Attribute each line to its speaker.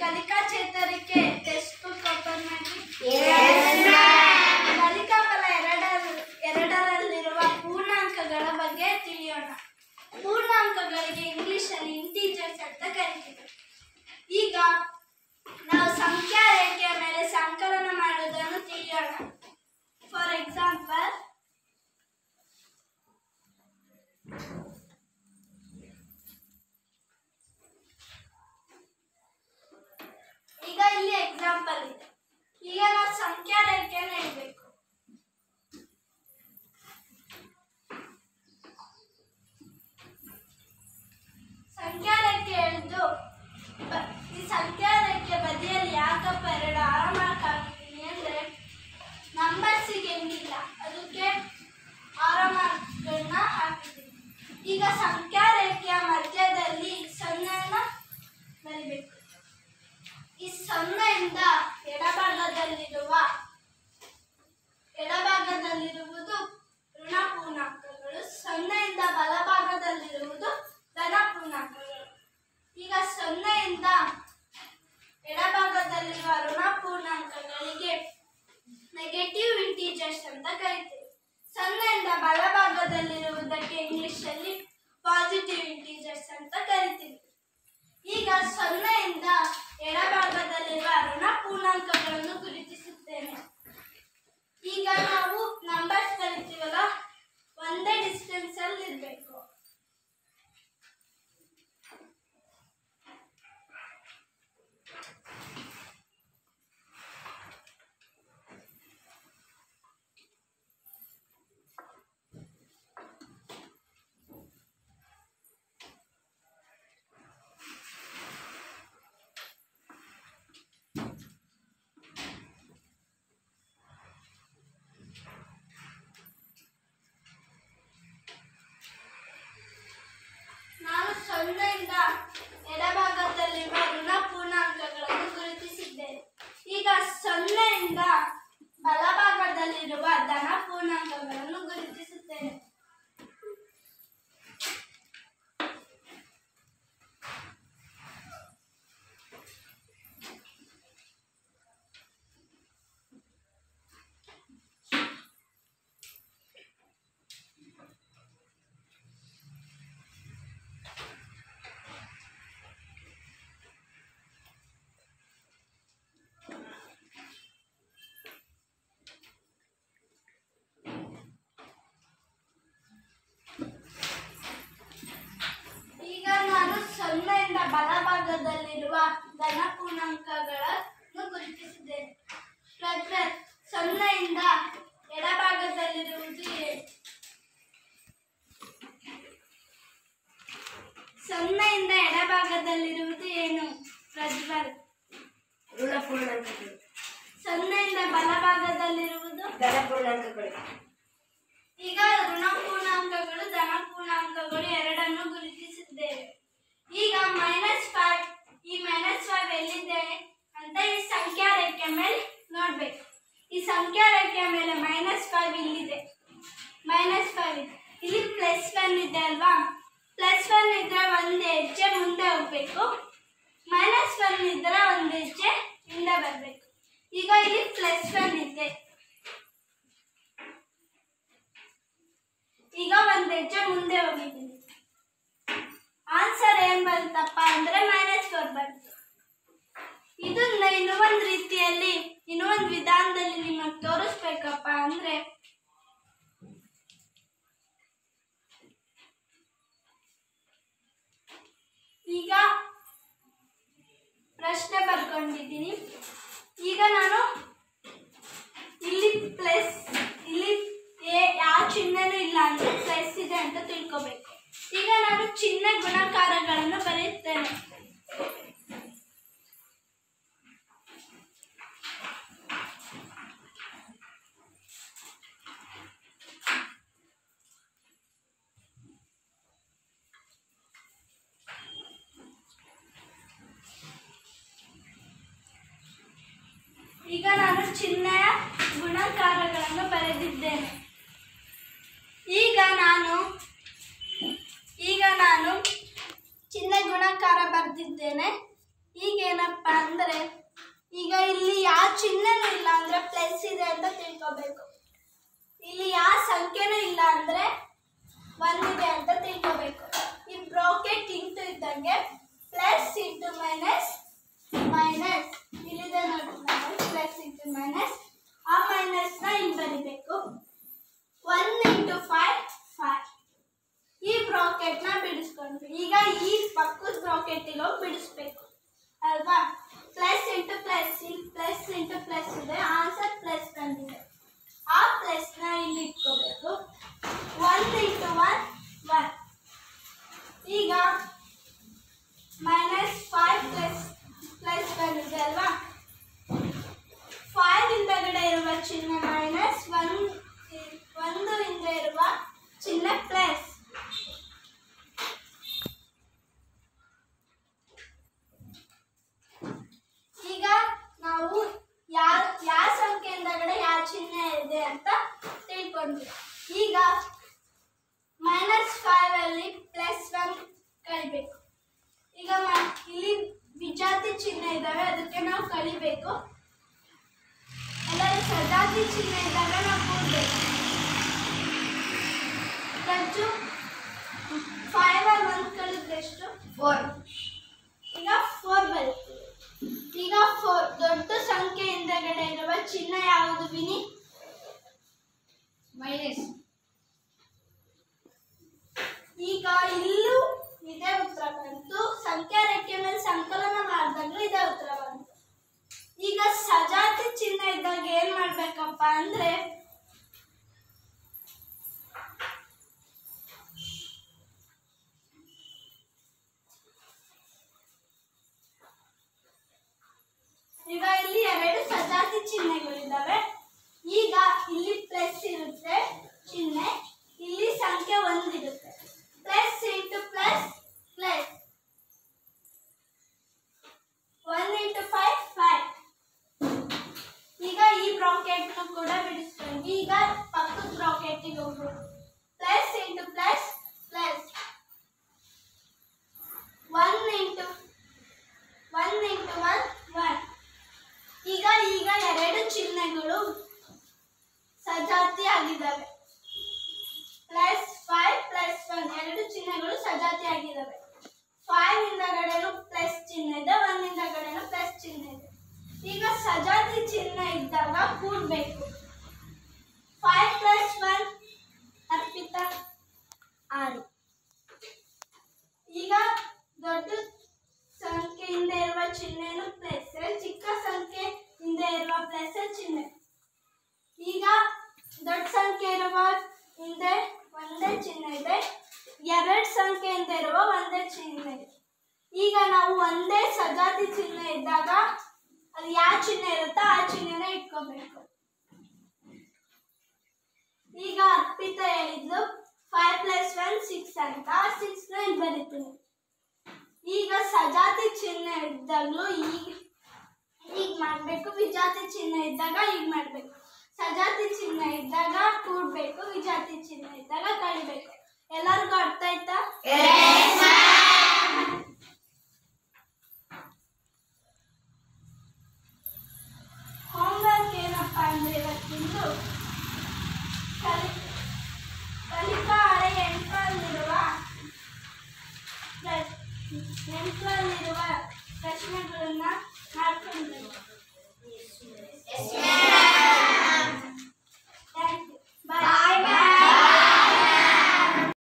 Speaker 1: ಕಲಿಕಾ ಚೇತರಿಕೆ text book open ಮಾಡಿ ಕಲಿಕಾ ಫಲ ಎರಡರ ಎರಡರಲ್ಲಿರುವ ಪೂರ್ಣಾಂಕಗಳ ಬಗ್ಗೆ ತಿಳಿಯೋಣ ಪೂರ್ಣಾಂಕಗಳಿಗೆ ಇಂಗ್ಲಿಷಲ್ಲಿ ಇಂಟೀಜರ್ಸ್ ಅಂತ ಕರಿತೀವಿ ಈಗ ನಾವು ಸಂಖ್ಯಾ ರೇಖೆಯ ಮೇಲೆ ಸಂಕಲನ ಮಾಡುವುದನ್ನು ತಿಳಿಯೋಣ ಫಾರ್ ಎಕ್ಸಾಂಪಲ್ ಈಗ ಇಲ್ಲಿ ಎಕ್ಸಾಂಪಲ್ ಇದೆ ಈಗ ನಾವು ಸಂಖ್ಯಾ ರೇಖೆಯನ್ನು ಇಡಬೇಕು ಸಂಖ್ಯಾ ರೇಖೆ ಎಳೆದು ಬ- ಈ ಸಂಖ್ಯಾ ರೇಖೆ ಬದಿಯಲ್ಲಿ ಯಾಕಪ್ಪ ಎರಡು ಆರ ಮಾರ್ಕ್ ಹಾಕಿದ್ದೀನಿ ಅಂದ್ರೆ ನಂಬರ್ಸಿಗೆ ಎಂದಿಲ್ಲ ಅದಕ್ಕೆ ಆರ ಮಾರ್ಕ್ಗಳನ್ನ ಹಾಕಿದ್ದೀನಿ ಈಗ ಸಂಖ್ಯಾ ರೇಖೆಯ ಮಧ್ಯದಲ್ಲಿ ಸೊನ್ನೆಯನ್ನ ಬರಿಬೇಕು ಈ ಸೊನ್ನೆಯಿಂದ ಎಡಭಾಗದಲ್ಲಿರುವ ಎಡಭಾಗದಲ್ಲಿರುವುದು ಋಣ ಪೂರ್ಣಾಂಕಗಳು ಸೊನ್ನೆಯಿಂದ ಬಲಭಾಗದಲ್ಲಿರುವುದು ಧನ ಪೂರ್ಣಾಂಕಗಳು ಈಗ ಸೊನ್ನೆಯಿಂದ ಎಡಭಾಗದಲ್ಲಿರುವ ಋಣ ಪೂರ್ಣಾಂಕಗಳಿಗೆ ನೆಗೆಟಿವ್ ಇಂಟೀಜರ್ಸ್ ಅಂತ ಕರಿತೀವಿ ಸೊನ್ನೆಯಿಂದ ಬಲಭಾಗದಲ್ಲಿರುವುದಕ್ಕೆ ಇಂಗ್ಲಿಷಲ್ಲಿ ಪಾಸಿಟಿವ್ ಇಂಟೀಜರ್ಸ್ ಅಂತ ಕರಿತೀವಿ ಈಗ ಸೊನ್ನೆಯಿಂದ ಎಡಭಾಗದಲ್ಲಿರುವ ಋಣ ಪೂರ್ಣಾಂಕಗಳನ್ನು ಗುರುತಿಸುತ್ತೇನೆ ಈಗ ನಾವು ನಂಬರ್ಸ್ ಕರಿತೀವಲ್ಲ ಒಂದೇ ಡಿಸ್ಟೆನ್ಸ್ ಅಲ್ಲಿ ಇರಬೇಕು ನಾನು ಸೊನ್ನೆಯಿಂದ ಎಡಭಾಗದಲ್ಲಿರುವ ಋಣ ಪೂರ್ಣಾಂಕಗಳನ್ನು ಗುರುತಿಸಿದ್ದೇನೆ ಈಗ ಸೊನ್ನೆಯಿಂದ ಬಲಭಾಗದಲ್ಲಿರುವ ಧನ ಪೂರ್ಣಾಂಕಗಳನ್ನು ಗುರುತಿಸುತ್ತೇನೆ ಈಗ ನಾನು ಸೊನ್ನೆಯಿಂದ ಬಲಭಾಗದಲ್ಲಿರುವ ಧನ ಪೂರ್ಣಾಂಕಗಳನ್ನು ಗುರುತಿಸಿದ್ದೇನೆ ಪ್ರಜ್ವಲ್ ಸೊನ್ನೆಯಿಂದ ಎಡಭಾಗದಲ್ಲಿರುವುದು ಏಳು ಸೊನ್ನೆಯಿಂದ ಎಡಭಾಗದಲ್ಲಿರುವುದು ಏನು ಪ್ರಜ್ವಲ್
Speaker 2: ಋಣ ಪೂರ್ಣಾಂಕಗಳು
Speaker 1: ಸೊನ್ನೆಯಿಂದ ಬಲಭಾಗದಲ್ಲಿರುವುದು
Speaker 2: ಧನ ಪೂರ್ಣಾಂಕಗಳು
Speaker 1: ಈಗ ಋಣ ಪೂರ್ಣಾಂಕಗಳು ಧನ ಪೂರ್ಣಾಂಕಗಳು ಎರಡನ್ನು ಗುರುತಿಸಿದ್ದೇವೆ ಈಗ ಮೈನಸ್ ಫೈವ್ ಈ ಮೈನಸ್ ಫೈವ್ ಎಲ್ಲಿದೆ ಅಂತ ಈ ಸಂಖ್ಯಾ ರೇಖೆ ಮೇಲೆ ನೋಡ್ಬೇಕು ಈ ಸಂಖ್ಯಾ ರೇಖೆಯ ಮೇಲೆ ಮೈನಸ್ ಫೈವ್ ಇಲ್ಲಿದೆ ಮೈನಸ್ ಫೈವ್ ಇದೆ ಇಲ್ಲಿ ಪ್ಲಸ್ ಒನ್ ಇದೆ ಅಲ್ವಾ ಪ್ಲಸ್ ಒನ್ ಇದ್ರೆ ಒಂದು ಹೆಜ್ಜೆ ಮುಂದೆ ಹೋಗ್ಬೇಕು ಮೈನಸ್ ಒನ್ ಇದ್ರೆ ಒಂದು ಹೆಜ್ಜೆ ಹಿಂದೆ ಬರಬೇಕು ಈಗ ಇಲ್ಲಿ ಪ್ಲಸ್ ಒನ್ ಇದೆ ಈಗ ಒಂದ್ ಹೆಜ್ಜೆ ಮುಂದೆ ಹೋಗಿದ್ದೀನಿ ಆನ್ಸರ್ ಏನ್ ಬಂತಪ್ಪ ಅಂದ್ರೆ ಮೈನಸ್ ಫೋರ್ ಬಂತು ಇದನ್ನ ಇನ್ನೂ ಒಂದ್ ರೀತಿಯಲ್ಲಿ ಇನ್ನೂ ಒಂದ್ ವಿಧಾನದಲ್ಲಿ ನಿಮಗೆ ತೋರಿಸ್ಬೇಕಪ್ಪ ಅಂದ್ರೆ ಈಗ ಪ್ರಶ್ನೆ ಬರ್ಕೊಂಡಿದ್ದೀನಿ ಈಗ ನಾನು ಇಲ್ಲಿ ಪ್ಲಸ್ ಇಲ್ಲಿ ಏ ಯಾವ ಚಿಹ್ನೆನೂ ಇಲ್ಲ ಅಂದ್ರೆ ಪ್ಲಸ್ ಇದೆ ಅಂತ ತಿಳ್ಕೊಬೇಕು ಈಗ ನಾನು ಚಿಹ್ನೆ ಗುಣಾಕಾರಗಳನ್ನು ಬರೆಯುತ್ತೇನೆ ಈಗ ನಾನು ಚಿಹ್ನೆಯ ಗುಣಾಕಾರಗಳನ್ನು ಬರೆದಿದ್ದೇನೆ ಈಗ ನಾನು ಈಗ ನಾನು ಚಿಹ್ನೆ ಗುಣಾಕಾರ ಬರೆದಿದ್ದೇನೆ ಈಗ ಏನಪ್ಪ ಅಂದ್ರೆ ಈಗ ಇಲ್ಲಿ ಯಾವ ಚಿಹ್ನೆನೂ ಇಲ್ಲ ಅಂದ್ರೆ ಪ್ಲಸ್ ಇದೆ ಅಂತ ತಿಳ್ಕೊಬೇಕು ಇಲ್ಲಿ ಯಾವ ಸಂಖ್ಯೆನೂ ಇಲ್ಲ ಅಂದ್ರೆ ಒಂದಿದೆ ಅಂತ ತಿಳ್ಕೊಬೇಕು ಈ ಬ್ರಾಕೆಟ್ ಇಂಟು ಇದ್ದಂಗೆ ಪ್ಲಸ್ ಇಂಟು ಮೈನಸ್ ಮೈನಸ್ ಇಲ್ಲಿದೆ ನೋಡಿ ಪ್ಲಸ್ ಇಂಟು ಮೈನಸ್ ಆ ಮೈನಸ್ನ ಇಲ್ಲಿ ಬರಿಬೇಕು ಒನ್ ಇಂಟು ಫೈವ್ ಫೈವ್ ಈ ಬ್ರಾಕೆಟ್ನ ಬಿಡಿಸ್ಕೊಂಡ್ವಿ ಈಗ ಈ ಪಕ್ಕದ ಬ್ರಾಕೆಟಿಗೆ ಹೋಗಿ ಬಿಡಿಸ್ಬೇಕು ಅಲ್ವಾ ಪ್ಲಸ್ ಇಂಟು ಪ್ಲಸ್ ಇಲ್ಲಿ ಪ್ಲಸ್ ಇಂಟು ಪ್ಲಸ್ ಇದೆ ಆನ್ಸರ್ ಪ್ಲಸ್ ಬಂದಿದೆ ಆ ಪ್ಲಸ್ನ ಇಲ್ಲಿ ಇಟ್ಕೋಬೇಕು ಒನ್ ಇಂಟು ಒನ್ ಒನ್ ಈಗ ಮೈನಸ್ ಫೈವ್ ಪ್ಲಸ್ ಪ್ಲಸ್ ಬಂದಿದೆ ಅಲ್ವಾ ಫೈವ್ ಹಿಂದಗಡೆ ಇರುವ ಚಿಹ್ನೆ ಮೈನಸ್ ಒನ್ ಒಂದು ಹಿಂದೆ ಇರುವ ಚಿಹ್ನೆ ಪ್ಲಸ್ ಈಗ ನಾವು ಯಾವ ಯಾವ ಸಂಖ್ಯೆ ಹಿಂದಗಡೆ ಯಾವ ಚಿಹ್ನೆ ಇದೆ ಅಂತ ತಿಳ್ಕೊಂಡ್ವಿ ಈಗ ಮೈನಸ್ ಫೈವ್ ಅಲ್ಲಿ ಪ್ಲಸ್ ಒನ್ ಕಳಿಬೇಕು ಈಗ ಮ- ಇಲ್ಲಿ ವಿಜಾತಿ ಚಿಹ್ನೆ ಇದ್ದಾವೆ ಅದಕ್ಕೆ ನಾವು ಕಳಿಬೇಕು ಎಲ್ಲರೂ ಸಜಾತಿ ಚಿಹ್ನೆ ಇದ್ದಾಗ ನಾವು ಕೂಡಬೇಕು ಖರ್ಚು ಫೈವ್ ಅಲ್ಲಿ ಒಂದು ಕಳೆದ್ರೆ ಎಷ್ಟು
Speaker 2: ಫೋರ್
Speaker 1: ಈಗ ಫೋರ್ ಬರುತ್ತೆ ಈಗ ಫೋರ್ ದೊಡ್ಡ ಸಂಖ್ಯೆ ಹಿಂದಗಡೆ ಇರುವ ಚಿಹ್ನೆ ಯಾವುದು ವಿನಿ
Speaker 2: ಮೈನಸ್
Speaker 1: ಈಗ ಇಲ್ಲೂ ಇದೇ ಉತ್ತರ ಬಂತು ಸಂಖ್ಯಾ ರೇಖೆ ಮೇಲೆ ಸಂಕಲನ ಮಾಡಿದಾಗಲೂ ಇದೇ ಉತ್ತರ ಬಂತು ಈಗ ಸಜಾತಿ ಚಿಹ್ನೆ ಇದ್ದಾಗ ಏನ್ ಮಾಡ್ಬೇಕಪ್ಪ ಅಂದ್ರೆ ಈಗ ಇಲ್ಲಿ ಎರಡು ಸಜಾತಿ ಚಿಹ್ನೆಗಳಿದ್ದಾವೆ ಈಗ ಇಲ್ಲಿ ಪ್ಲಸ್ ಇರುತ್ತೆ ಚಿಹ್ನೆ ಇಲ್ಲಿ ಸಂಖ್ಯೆ ಒಂದಿರುತ್ತೆ plus into plus plus one into five five ಈಗ ಈ ಬ್ರಾಕೆಟ್ ಕೂಡ ಬಿಡಿಸ್ಕೊಂಡ್ವಿ ಈಗ ಪಕ್ಕದ ಬ್ರಾಕೆಟಿಗೆ ಹೋಗ್ಬೋದು plus into plus plus one into one into one one ಈಗ ಈಗ ಎರಡು ಚಿಹ್ನೆಗಳು ಸಜಾತಿ ಆಗಿದ್ದಾವೆ ಪ್ಲಸ್ ಫೈವ್ ಪ್ಲಸ್ ಒನ್ ಎರಡು ಚಿಹ್ನೆಗಳು ಸಜಾತಿ ಆಗಿದ್ದಾವೆ ಫೈವ್ ಹಿಂದಗಡೆನು ಪ್ಲಸ್ ಚಿಹ್ನೆ ಇದೆ ಒನ್ ಹಿಂದಗಡೆನು ಪ್ಲಸ್ ಚಿಹ್ನೆ ಇದೆ ಈಗ ಸಜಾತಿ ಚಿಹ್ನೆ ಇದ್ದಾಗ ಕೂಡ್ಬೇಕು ಫೈವ್ ಪ್ಲಸ್ ಒನ್ ಅರ್ಪಿತಾ
Speaker 2: ಆರು
Speaker 1: ಈಗ ದೊಡ್ಡ ಸಂಖ್ಯೆ ಹಿಂದೆ ಇರುವ ಚಿಹ್ನೆನು ಪ್ಲಸ್ ಚಿಕ್ಕ ಸಂಖ್ಯೆ ಹಿಂದೆ ಇರುವ ಪ್ಲಸ್ ಚಿಹ್ನೆ ಈಗ ದೊಡ್ಡ ಸಂಖ್ಯೆ ಇರುವ ಹಿಂದೆ ಒಂದೇ ಚಿಹ್ನೆ ಇದೆ ಎರಡು ಸಂಖ್ಯೆ ಹಿಂದೆ ಇರುವ ಒಂದೇ ಚಿಹ್ನೆ ಇದೆ ಈಗ ನಾವು ಒಂದೇ ಸಜಾತಿ ಚಿಹ್ನೆ ಇದ್ದಾಗ ಅದು ಯಾವ ಚಿಹ್ನೆ ಇರುತ್ತೋ ಆ ಚಿಹ್ನೆನ ಇಟ್ಕೋಬೇಕು ಈಗ ಅರ್ಪಿತಾ ಹೇಳಿದ್ಲು ಫೈವ್ ಪ್ಲಸ್ ಒನ್ ಸಿಕ್ಸ್ ಅಂತ ಆ ಸಿಕ್ಸ್ನ ಇಲ್ಲಿ ಬರೀತೀನಿ ಈಗ ಸಜಾತಿ ಚಿಹ್ನೆ ಇದ್ದಾಗಲೂ ಈಗ ಈಗ ಮಾಡಬೇಕು ವಿಜಾತಿ ಚಿಹ್ನೆ ಇದ್ದಾಗ ಈಗ ಮಾಡಬೇಕು ಸಜಾತಿ ಚಿಹ್ನೆ ಇದ್ದಾಗ ಕೂಡ್ಬೇಕು ವಿಜಾತಿ ಚಿಹ್ನೆ ಇದ್ದಾಗ ಕಳಿಬೇಕು ಎಲ್ಲರಿಗೂ ಅರ್ಥ ಆಯ್ತಾ ಹೋಮ್ವರ್ಕ್ ಏನಪ್ಪ ಅಂದ್ರೆ ಇವತ್ತಿಂದು ಕಲಿ ಕಲಿಕಾ ಹಳೆ ಎಂಟರಲ್ಲಿರುವ ಎಂಟರಲ್ಲಿರುವ ಪ್ರಶ್ನೆಗಳನ್ನ ಮಾಡ್ಕೊಂಡು